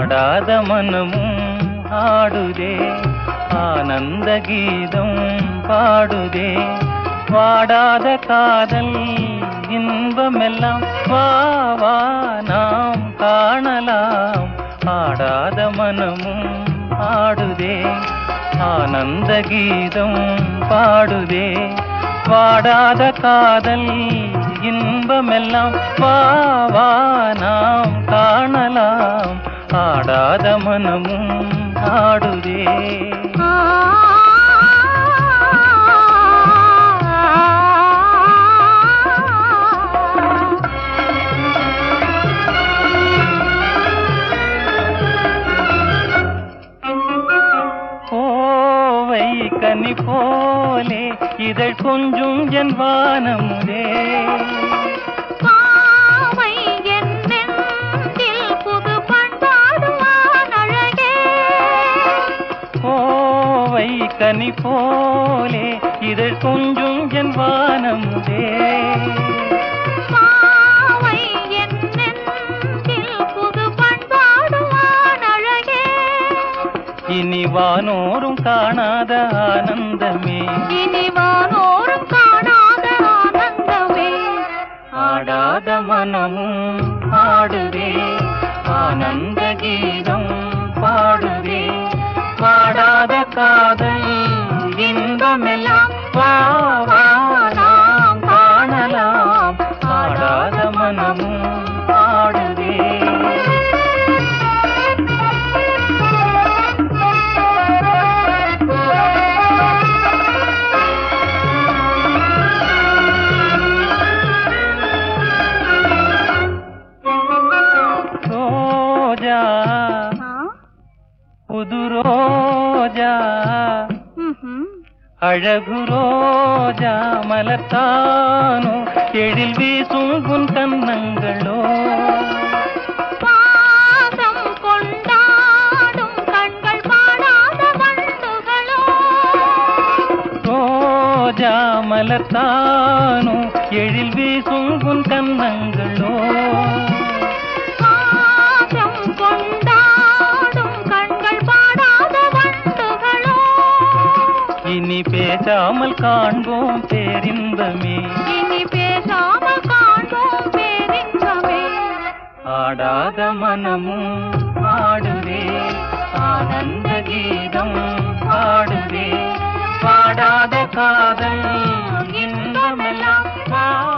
ஆடாத மனமும் ஆடுதே ஆனந்த கீதம் பாடுதே வாடாத காதல் இன்பமெல்லாம் வா வா நாம் காணலாம் ஆடாத மனமும் ஆடுதே ஆனந்த கீதம் பாடுதே வாடாத காதல் இன்பமெல்லாம் வா வா நாம் காணலாம் ஆடாத மனமும் ஆடுதே கோவை கனி போலே இதழ் கொஞ்சும் என் வானமுதே பாவை என் நெஞ்சில் புது பண்பாடுவான் அழகே கோவை கனி போலே இதழ் கொஞ்சும் என் வானமுதே பாவை என் நெஞ்சில் புது பண்பாடுவான் அழகே இனி வானோரும் காணாத ஆனந்தமே இனி வானோரும் காணாத ஆனந்தமே ஆடாத மனமும் ஆடுதே ஆனந்த கீதம் பாடுதே வாடாத காதல் இன்பமெல்லாம் வா வா நாம் காணலாம் ஆடாத மனமும் ஆடுதே ரோஜா ஆ? புது ரோஜா ம்ஹும். அழகு ரோஜா மலர்த்தானோ எழில் வீசும் உன் கன்னங்களோ பாசம் கொண்டாடும் கண்கள் பாடாத வண்டுகளோ ரோஜா மலர்த்தானோ எழில் வீசும் உன் கன்னங்களோ பாசம் கொண்டாடும் கண்கள் பாடாத வண்டுகளோ இனி பேசாமல் காண்போம் பேரின்பமே இனி பேசாமல் காண்போம் பேரின்பமே ஆடாத மனமும் ஆடுதே ஆனந்த கீதம் பாடுதே பாடாத காதல் இன்பமெல்லாம் வா